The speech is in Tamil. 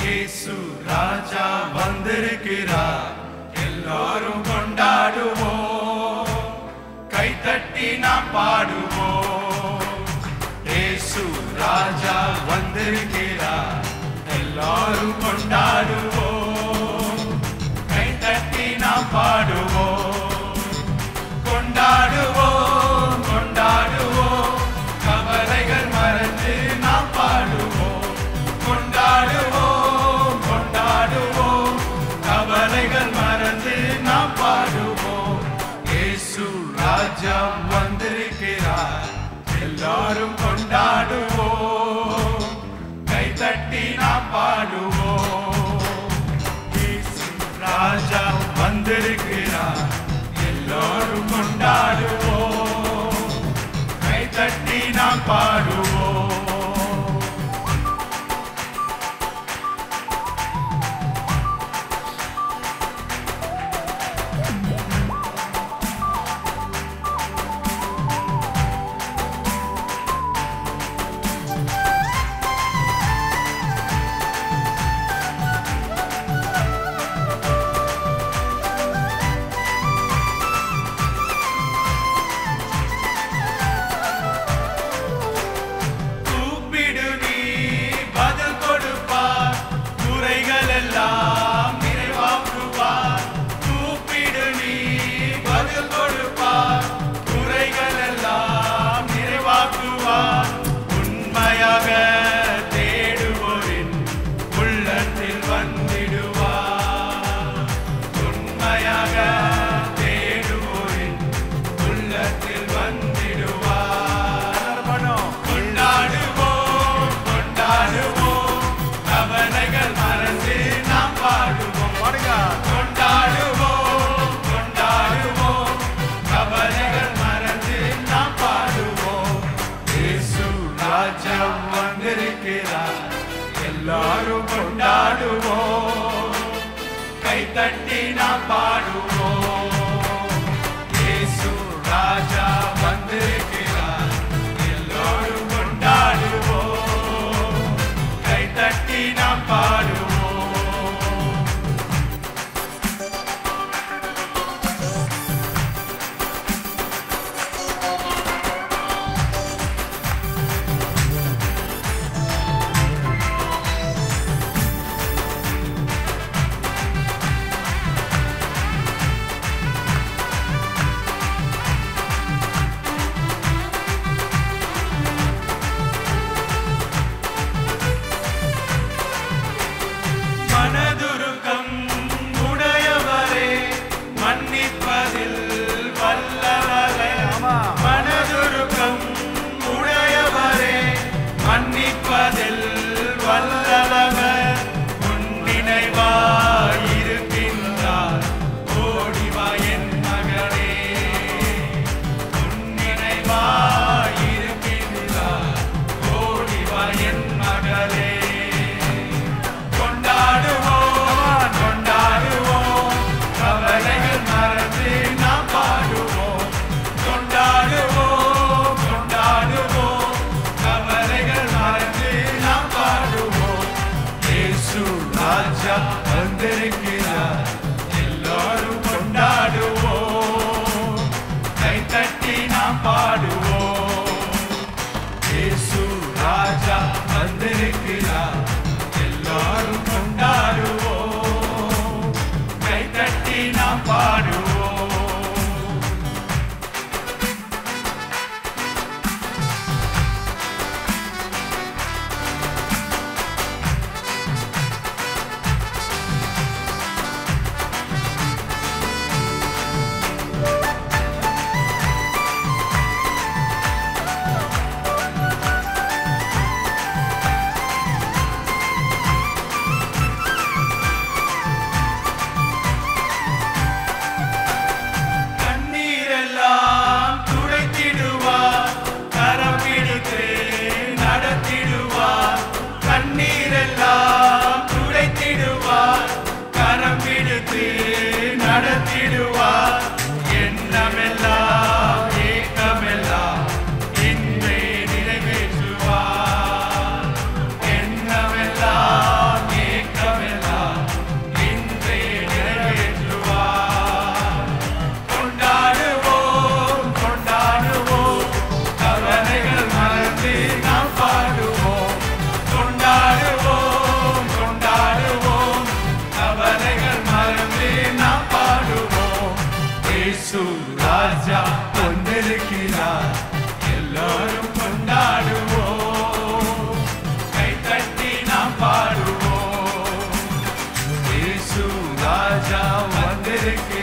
இயேசு ராஜா வந்திருக்கிறார் எல்லாரும் கொண்டாடுவோம் கைத்தட்டி நாம் பாடுவோம் இயேசு ராஜா வந்திருக்கிறார் எல்லாரும் கொண்டாடுவோம் கைத்தட்டி நாம் பாடுவோம் கொண்டாடுவோம் கொண்டாடுவோம் கவலைகள் மறந்து நாம் பாடுவோம் கொண்டாடுவோம் கொண்டாடுவோம் கவலைகள் மறந்து நாம் பாடுவோம் இயேசு ராஜா வந்திருக்கிறார் எல்லாரும் கொண்டாடுவோம் கைத்தட்டி நாம் பாடுவோம் இயேசு ராஜா வந்திருக்கிறார் எல்லாரும் கொண்டாடுவோம் கைத்தட்டி நாம் பாடுவோம் கூப்பிடு நீ பதில் கொடுப்பார் குறைகள் எல்லாம் நிறைவாக்குவார் கூப்பிடு நீ பதில் கொடுப்பார் குறைகள் எல்லாம் நிறைவாக்குவார் உண்மையாக தேடுவோரின் உள்ளத்தில் வந்திடுவார் உண்மையாக தேடுவோரின் உள்ளத்தில் வந்திடுவார் கொண்டாடுவோம் கொண்டாடுவோம் கவலைகள் மறந்து நாம் பாடுவோம் கொண்டாடுவோம் கொண்டாடுவோம் கவலைகள் மறந்து நாம் பாடுவோம் இயேசு ராஜா வந்திருக்கிறார் எல்லாரும் கொண்டாடுவோம் கைத்தட்டி நாம் பாடுவோம் இயேசு ராஜா வந்திருக்கிறார் எல்லோரும் கொண்டாடுவோம் கைத்தட்டி நாம் பாடுவோம் மனதுருக்கம் உடையவரே மன்னிப்பதில் வல்லவரே மனதுருக்கம் உடையவரே மன்னிப்பதில் வல்லவர் உன் நினைவாயிருக்கின்றார் ஓடிவா என் மகனே உன் நினைவாயிருக்கின்றார் ஓடிவா என் மகளே கொண்டாடுவோம் கொண்டாடுவோம் கவலைகள் மறந்து நாம் பாடுவோம் கொண்டாடுவோம் கொண்டாடுவோம் கவலைகள் மறந்து நாம் பாடுவோம் இயேசு ராஜா வந்திருக்கிறார் எல்லாரும் கொண்டாடுவோம் கைத்தட்டி நாம் பாடுவோம் இயேசு ராஜா வந்திருக்கிறார் எல்லாரும் கொண்டாடுவோம் கைத்தட்டி நாம் பாடுவோம் இயேசு ராஜா வந்திருக்கிறார் எல்லாரும் கொண்டாடுவோம் கை தட்டி நாம் பாடுவோம் இயேசு ராஜா வந்திருக்கிறார்